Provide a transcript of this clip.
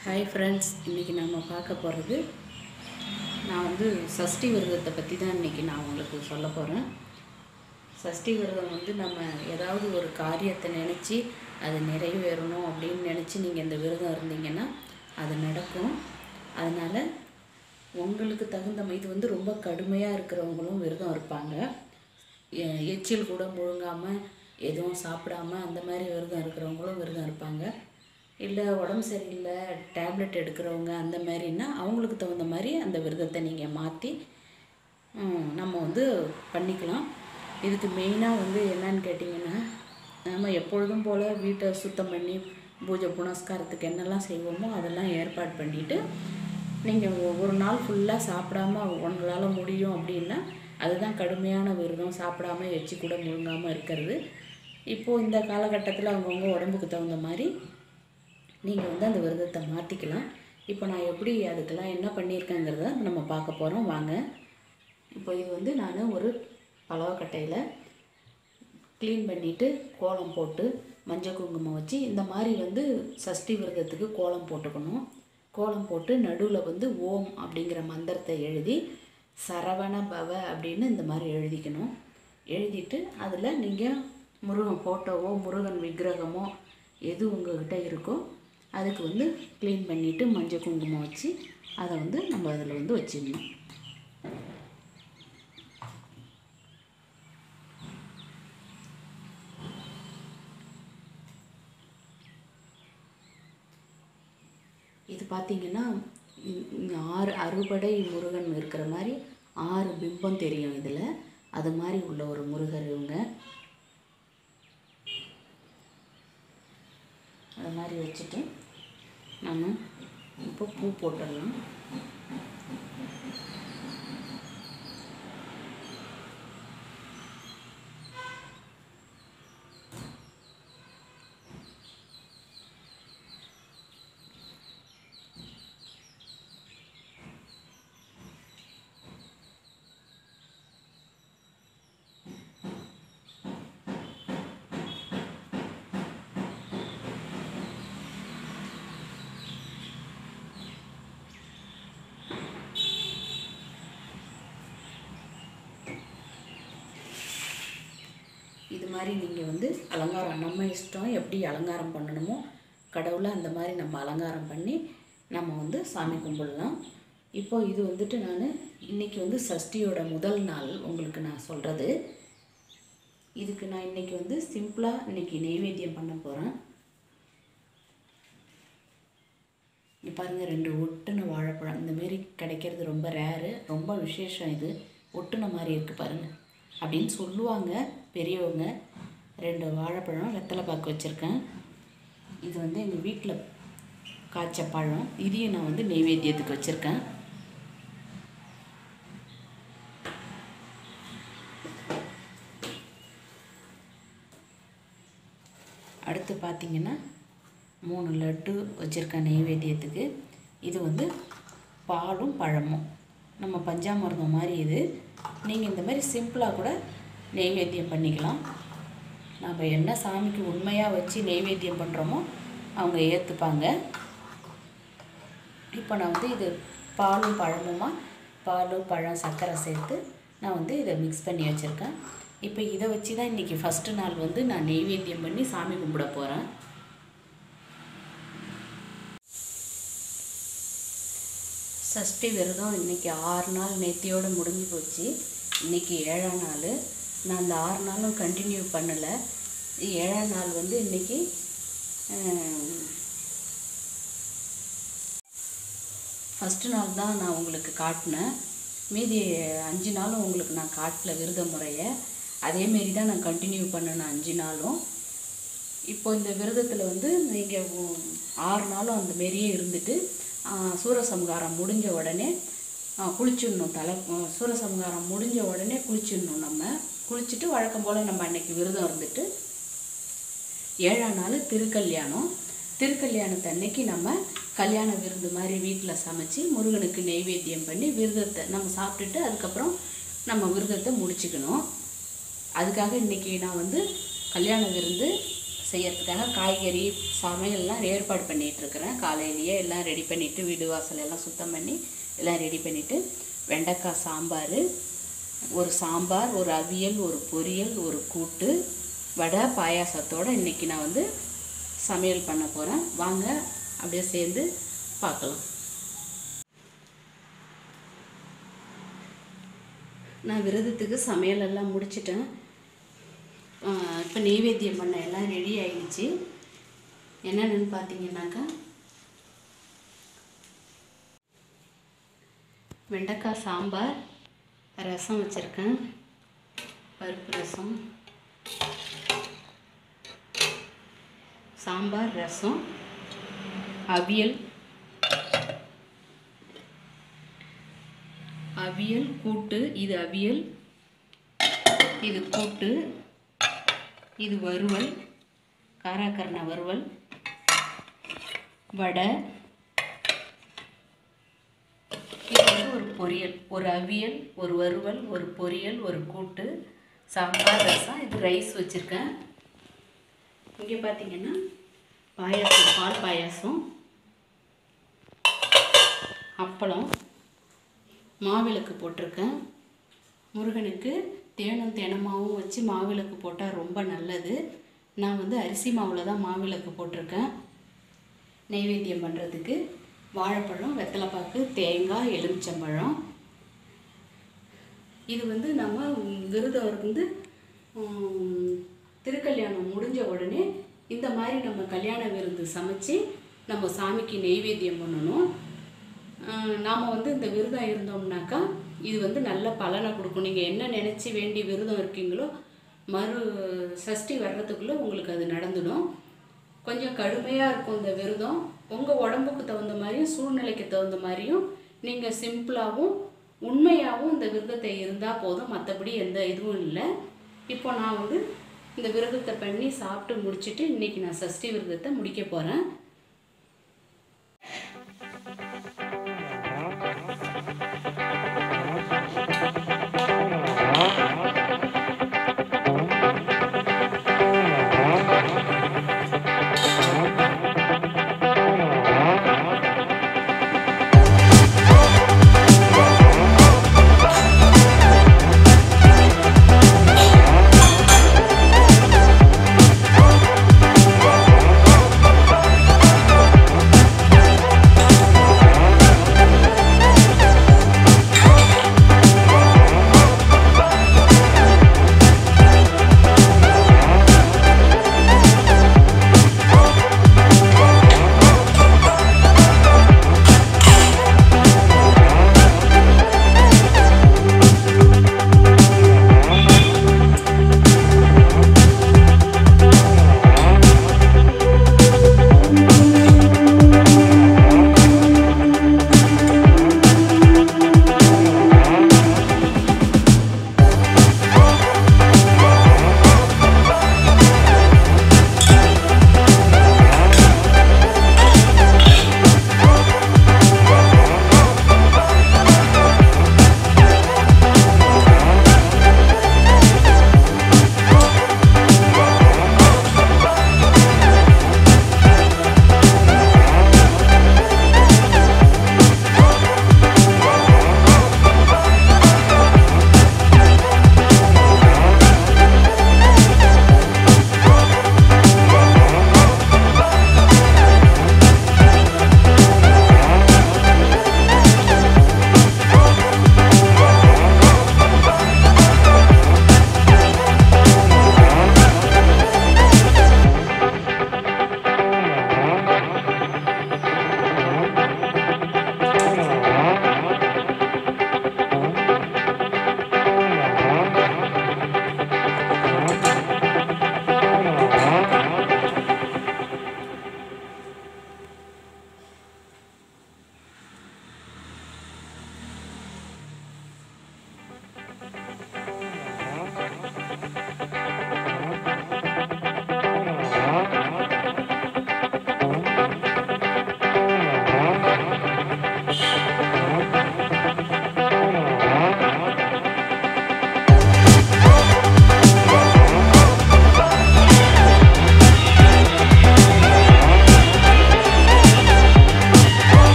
hi friends இன்றைக்கி நம்ம பார்க்க போகிறது நான் வந்து சஷ்டி விரதத்தை பற்றி தான் இன்றைக்கி நான் உங்களுக்கு சொல்ல போகிறேன் சஷ்டி விரதம் வந்து நம்ம ஏதாவது ஒரு காரியத்தை நினச்சி அது நிறைவேறணும் அப்படின்னு நினச்சி நீங்கள் இந்த விரதம் இருந்தீங்கன்னா அது நடக்கும் அதனால் உங்களுக்கு தகுந்த மா- இது வந்து ரொம்ப கடுமையாக இருக்கிறவங்களும் விரதம் இருப்பாங்க எ- எச்சில் கூட முழுங்காமல் எதுவும் சாப்பிடாம அந்த மாதிரி விரதம் இருக்கிறவங்களும் விரதம் இருப்பாங்க இல்லை உடம்பு சரியில்லை டேப்லெட் எடுக்கிறவங்க அந்த மாதிரின்னா அவங்களுக்கு தகுந்த மாதிரி அந்த விரதத்தை நீங்கள் மாற்றி நம்ம வந்து பண்ணிக்கலாம் இதுக்கு மெயினாக வந்து என்னன்னு கேட்டிங்கன்னா நம்ம எப்பொழுதும் போல் வீட்டை சுத்தம் பண்ணி பூஜை புனஸ்காரத்துக்கு என்னெல்லாம் செய்வோமோ அதெல்லாம் ஏற்பாடு பண்ணிவிட்டு நீங்கள் ஒரு நாள் ஃபுல்லாக சாப்பிடாம உங்களால் முடியும் அப்படின்னா அதுதான் கடுமையான விரதம் சாப்பிடாம எச்சி கூட முழுங்காமல் இருக்கிறது இப்போது இந்த காலகட்டத்தில் அவங்கவுங்க உடம்புக்கு தகுந்த மாதிரி நீங்கள் வந்து அந்த விரதத்தை மாற்றிக்கலாம் இப்போ நான் எப்படி அதுக்கெல்லாம் என்ன பண்ணியிருக்கேங்கிறத நம்ம பார்க்க போகிறோம் வாங்க இப்போ இது வந்து நான் ஒரு பலவக்கட்டையில் க்ளீன் பண்ணிவிட்டு கோலம் போட்டு மஞ்சள் குங்குமம் வச்சு இந்த மாதிரி வந்து சஷ்டி விரதத்துக்கு கோலம் போட்டுக்கணும் கோலம் போட்டு நடுவில் வந்து ஓம் அப்படிங்கிற மந்திரத்தை எழுதி சரவண பவ அப்படின்னு இந்த மாதிரி எழுதிக்கணும் எழுதிட்டு அதில் நீங்கள் முருகன் ஃபோட்டோவோ முருகன் விக்கிரகமோ எது உங்ககிட்ட இருக்கோ அதுக்கு வந்து க்ளீன் பண்ணிவிட்டு மஞ்சள் குங்குமம் வச்சு அதை வந்து நம்ம அதில் வந்து வச்சிடணும் இது பார்த்தீங்கன்னா இ- இங்க ஆறு அறுபடை முருகன் இருக்கிற மாதிரி ஆறு பிம்பம் தெரியும் இதில் அது மாதிரி உள்ள ஒரு முருகர் இவங்க அது மாதிரி வச்சுட்டு நம்ம இப்போ பூ போட்டுடலாம் இது மாதிரி நீங்கள் வந்து அலங்காரம் நம்ம இஷ்டம் எப்படி அலங்காரம் பண்ணணுமோ கடவுளை அந்த மாதிரி நம்ம அலங்காரம் பண்ணி நம்ம வந்து சாமி கும்பிடலாம் இப்போ இது வந்துட்டு நான் இன்னைக்கு வந்து சஷ்டியோட முதல் நாள் உங்களுக்கு நான் சொல்கிறது இதுக்கு நான் இன்னைக்கு வந்து சிம்பிளாக இன்னைக்கு நெய்வேத்தியம் பண்ண போகிறேன் இங்கே பாருங்கள் ரெண்டு ஒட்டுன வாழைப்பழம் இந்த மாரி கிடைக்கிறது ரொம்ப ரேரு ரொம்ப விசேஷம் இது ஒட்டுன மாதிரி இருக்குது பாருங்கள் அப்படின்னு சொல்லுவாங்க பெரியவங்க ரெண்டு வாழைப்பழம் வெத்தலை பாக்கு வச்சுருக்கேன் இது வந்து எங்கள் வீட்டில் காய்ச்ச பழம் இதையும் நான் வந்து நெய்வேத்தியத்துக்கு வச்சுருக்கேன் அடுத்து பார்த்தீங்கன்னா மூணு லட்டு வச்சுருக்கேன் நெய்வேத்தியத்துக்கு இது வந்து பாலும் பழமும் நம்ம பஞ்சாமிர்தம் மாதிரி இது நீங்கள் இந்த மாதிரி சிம்பிளாக கூட நெய்வேத்தியம் பண்ணிக்கலாம் நம்ம என்ன சாமிக்கு உண்மையாக வச்சு நெய்வேத்தியம் பண்ணுறோமோ அவங்க ஏற்றுப்பாங்க இப்போ நான் வந்து இது பாலும் பழமுமா பால் பழம் சர்க்கரை சேர்த்து நான் வந்து இதை மிக்ஸ் பண்ணி வச்சுருக்கேன் இப்போ இதை வச்சு தான் இன்றைக்கி ஃபஸ்ட்டு நாள் வந்து நான் நெய்வேத்தியம் பண்ணி சாமி கும்பிட போகிறேன் சஷ்டி விரதம் இன்றைக்கி ஆறு நாள் நேத்தியோடு முடிஞ்சு போச்சு இன்றைக்கி ஏழாம் நாள் நான் அந்த ஆறு நாளும் கண்டினியூ பண்ணலை ஏழாம் நாள் வந்து இன்றைக்கி ஃபஸ்ட்டு நாள் தான் நான் உங்களுக்கு காட்டினேன் மீதி அஞ்சு நாளும் உங்களுக்கு நான் காட்டல விரத முறையை அதேமாரி தான் நான் கண்டினியூ பண்ணேன் அஞ்சு நாளும் இப்போ இந்த விரதத்தில் வந்து நீங்கள் ஆறு நாளும் அந்த மாரியே இருந்துட்டு ஆ, சூரசம்ஹாரம் முடிஞ்ச உடனே ஆ, குளிச்சிடணும் தலை ஆ, சூரசம்ஹாரம் முடிஞ்ச உடனே குளிச்சிடணும் நம்ம குளிச்சுட்டு வழக்கம் போல் நம்ம அன்னைக்கு விரதம் இருந்துட்டு ஏழாம் நாள் திருக்கல்யாணம் திருக்கல்யாணத்து அன்னைக்கு நம்ம கல்யாண விருந்து மாதிரி வீட்டில் சமைச்சு முருகனுக்கு நெய்வேத்தியம் பண்ணி விரதத்தை நம்ம சாப்பிட்டுட்டு அதுக்கப்புறம் நம்ம விரதத்தை முடிச்சுக்கணும் அதுக்காக இன்றைக்கி நான் வந்து கல்யாண விருந்து செய்யறதுக்காக காய்கறி சமையல்லாம் ஏற்பாடு பண்ணிட்டு இருக்கிறேன் காலையிலேயே எல்லாம் ரெடி பண்ணிவிட்டு வீடு வாசல் எல்லாம் சுத்தம் பண்ணி எல்லாம் ரெடி பண்ணிவிட்டு வெண்டைக்காய் சாம்பார் ஒரு சாம்பார் ஒரு அவியல் ஒரு பொரியல் ஒரு கூட்டு வடை பாயாசத்தோடு இன்றைக்கி நான் வந்து சமையல் பண்ண போகிறேன் வாங்க அப்படியே சேர்ந்து பார்க்கலாம் நான் விரதத்துக்கு சமையல் எல்லாம் முடிச்சிட்டேன் இப்போ நெய்வேத்தியம் பண்ண எல்லாம் ரெடி ஆயிடுச்சு என்னென்னு பார்த்தீங்கன்னாக்கா வெண்டைக்காய் சாம்பார் ரசம் வச்சுருக்கேன் பருப்பு ரசம் சாம்பார் ரசம் அவியல் அவியல் கூட்டு இது அவியல் இது கூட்டு இது வறுவல் காராக்கரணை வறுவல் வடை இது வந்து ஒரு பொரியல் ஒரு அவியல் ஒரு வறுவல் ஒரு பொரியல் ஒரு கூட்டு சாம்பார் ரசம் இது ரைஸ் வச்சுருக்கேன் இங்கே பார்த்தீங்கன்னா பாயாசம் பால் பாயாசம் அப்பளம் மாவிளக்கு போட்டிருக்கேன் முருகனுக்கு தேனும் தேனமாவும் வச்சு மாவிளக்கு போட்டால் ரொம்ப நல்லது நான் வந்து அரிசி மாவில் தான் மாவிளக்கு போட்டிருக்கேன் நெய்வேத்தியம் பண்ணுறதுக்கு வாழைப்பழம் வெத்தலைப்பாக்கு தேங்காய் எலுமிச்சம்பழம் இது வந்து நம்ம விரதம் இருந்து உம், திருக்கல்யாணம் முடிஞ்ச உடனே இந்த மாதிரி நம்ம கல்யாண விருந்து சமைச்சு நம்ம சாமிக்கு நெய்வேத்தியம் பண்ணணும் நாம் வந்து இந்த விரதம் இருந்தோம்னாக்கா இது வந்து நல்ல பலனை கொடுக்கும் நீங்கள் என்ன நினச்சி வேண்டி விரதம் இருக்கீங்களோ மறு சஷ்டி வர்றதுக்குள்ளே உங்களுக்கு அது நடந்துடும் கொஞ்சம் கடுமையாக இருக்கும் இந்த விரதம் உங்கள் உடம்புக்கு தகுந்த மாதிரியும் சூழ்நிலைக்கு தகுந்த மாதிரியும் நீங்கள் சிம்பிளாகவும் உண்மையாகவும் இந்த விரதத்தை இருந்தால் போதும் மற்றபடி எந்த இதுவும் இல்லை இப்போ நான் வந்து இந்த விரதத்தை பண்ணி சாப்பிட்டு முடிச்சிட்டு இன்றைக்கி நான் சஷ்டி விரதத்தை முடிக்க போகிறேன்